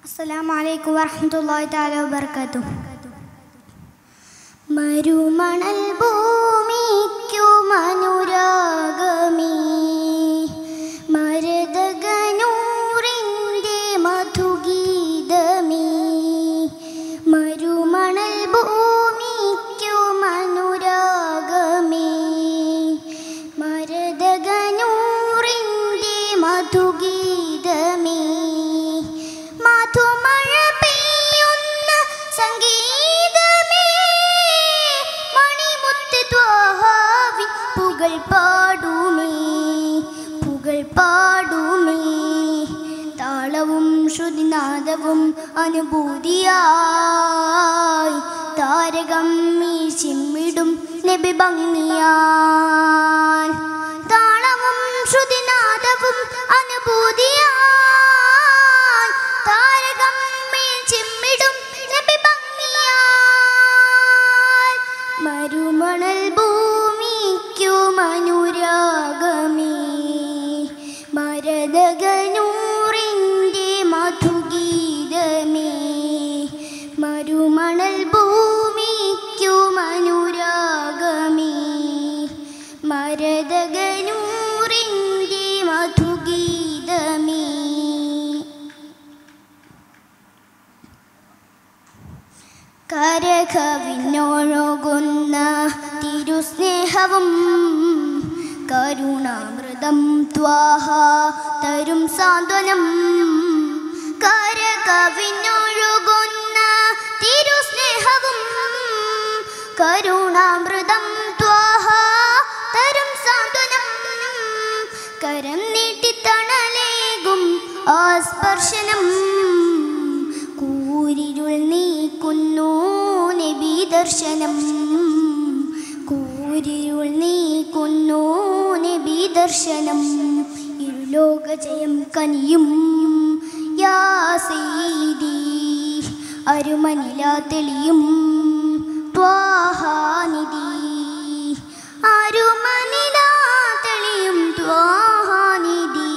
അസ്സലാമു അലൈക്കും വറഹ്മത്തുള്ളാഹി തആല വബറകാതുഹു മരുമണൽ ഭൂമിക്കു മനുരാഗമീ മരതകനൂറിൻ്റെ മധുഗീതമീ മരുമണൽ ഭൂമിക്കു മനുരാഗമീ മരതകനൂറിൻ്റെ മധുഗീതമീ മധുമഴ പെയ്യുന്ന സംഗീതമേ മണിമുത്ത് ത്വാഹാവി പുകൾ പാടുമേ പുകൾ പാടുമേ താളവും ശ്രുതിനാദവും അനുഭൂതിയായി താരകം ഈ ചിമ്മിടും നബി ഭംഗിയാൽ താളവും ശ്രുതിനാദവും അനുഭൂതിയാൽ താരകം ഈ ചിമ്മിടും നബി ഭംഗിയാൽ മരുമണൽ ഭൂമിക്കു മനുരാഗമേ മരതകനൂറിൻ്റെ മധുഗീതമേ മരുമണൽ ഭൂമിക്കു മനുരാഗമേ മരതകനൂറിൻ്റെ മധുഗീതമേ കരകവിഞ്ഞൊഴുകുന്ന തിരുസ്നേഹവും കരുണാമൃതം ത്വാഹ തരും സാന്ത്വനം കരകവിഞ്ഞൊഴുകുന്ന തിരുസ്നേഹവും കരുണാമൃതം ത്വാഹ തരും സാന്ത്വനം കരം നീട്ടിത്തണലേകും ആ സ്പർശനം കൂരിരുൾ നീക്കുന്നു നബി ദർശനം കൂരിരുൾ നീക്കുന്നു നബി ദർശനം ഇരുലോക ജയം കനിയും യാ സീതി അരുമനില തെളിയും ത്വാഹാനിധി അരുമനില തെളിയും ത്വാഹാനിധി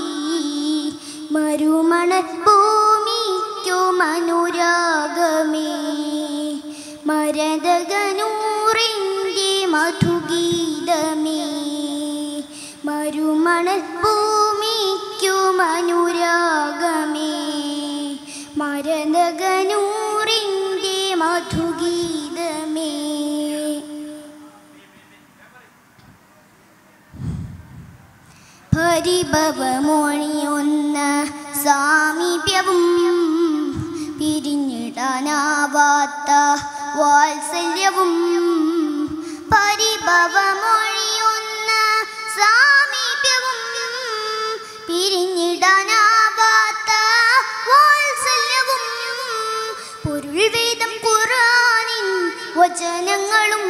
മരുമണൽ ഭൂമിക്കു മനുരാഗമേ മരതകനൂറിൻ്റെ മധുഗീതമേ മരുമണൽ ഭൂമിക്കു മനുരാഗമേ മരതകനൂറിൻ്റെ മധുഗീതമേ പരിഭവമൊഴിയൊന്ന സാമീപ്യവും പിരിഞ്ഞിടാനാവാത്ത വാത്സല്യവും പരിഭവമൊഴിയൊന്ന സാമീപ്യവും പിരിഞ്ഞിടാനാവാത്ത വാത്സല്യവും പൊരുൾ വേദം ഖുറാനിൻ വചനങ്ങളും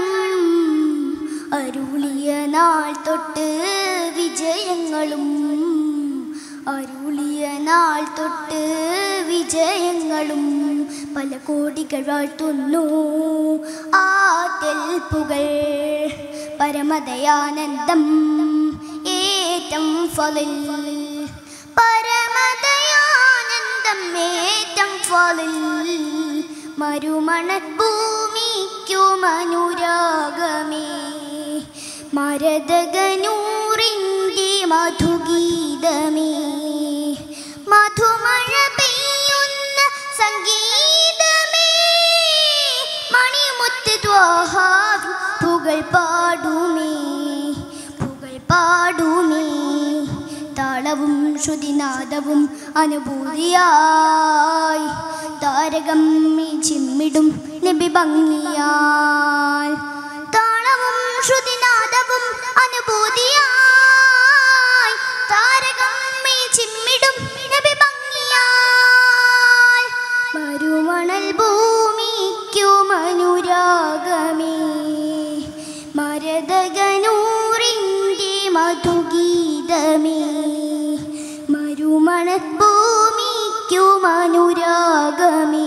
അരുളിയ നാൾ തൊട്ട് വിജയങ്ങളും അരുളിയ നാൾ തൊട്ട് വിജയങ്ങളും പല കോടികൾ വാഴ്ത്തുന്നു ആറ്റൽപ്പുകൾ പരമദയാനന്ദം ഏറ്റം ഫലിൽ പരമദയാനന്ദം ഏറ്റം ഫലിൽ മരുമണൽ ഭൂമിക്കു മനുരാഗമേ മരതകനൂറിൻ്റെ മധുഗീതമേ മധുമഴ പെയ്യുന്ന സംഗീതമേ മണിമുത്ത് ദ്വാഹാവി പുകൾ പാടുമേ പുകൾ പാടുമേ താളവും ശ്രുതിനാദവും അനുഭൂതിയായി താരകം ഈ ചിമ്മിടും നബി ഭംഗിയാൽ താളവും ശ്രുതിനാദവും അനുഭൂതിയായി താരകം ഈ ചിമ്മിടും നബി ഭംഗിയാൽ മരുമണൽ ഭൂമിക്കു മനുരാഗമേ മരതകനൂറിൻ്റെ മധുഗീതമേ മരുമണൽ ഭൂമിക്കു മനുരാഗമേ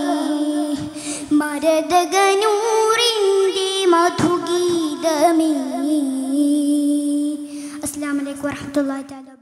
മരതകനൂറിൻ്റെ മധുഗീതമേ അസ്സാം വലൈക്കും വാഹമത്തല്ലാ താല